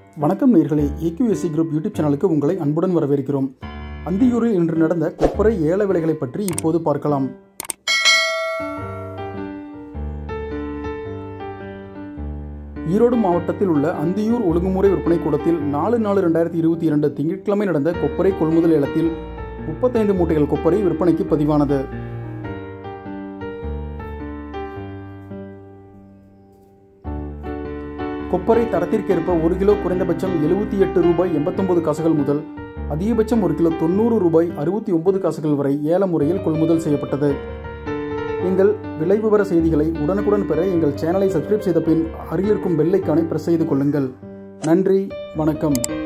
வணக்கம் நேர்களே AQSC group YouTube சேனலுக்கு உங்களை அன்புடன் வரவேற்கிறோம் அந்தியூரில் இன்று நடந்த கொப்பரை ஏல விலைகளை பற்றி இப்போது பார்க்கலாம் ஈரோடு மாவட்டத்தில் உள்ள அந்தியூர் ஒழுங்குமுறை விற்பனை கூடத்தில் நாலு நாலு ரெண்டாயிரத்தி இருபத்தி இரண்டு திங்கட்கிழமை நடந்த கொப்பரை கொள்முதல் ஏலத்தில் முப்பத்தைந்து மூட்டைகள் கொப்பரை விற்பனைக்கு பதிவானது கொப்பரை தரத்திற்கேற்ப ஒரு கிலோ குறைந்தபட்சம் எழுபத்தி எட்டு ரூபாய் எண்பத்தொன்பது காசுகள் முதல் அதிகபட்சம் ஒரு கிலோ தொண்ணூறு ரூபாய் அறுபத்தி ஒன்பது காசுகள் வரை ஏல முறையில் கொள்முதல் செய்யப்பட்டது எங்கள் விலை விவர செய்திகளை உடனுக்குடன் பெற எங்கள் சேனலை சப்ஸ்கிரைப் செய்த பின் அருகில் இருக்கும் பெல்லைக்கானை பிரஸ் செய்து கொள்ளுங்கள் நன்றி வணக்கம்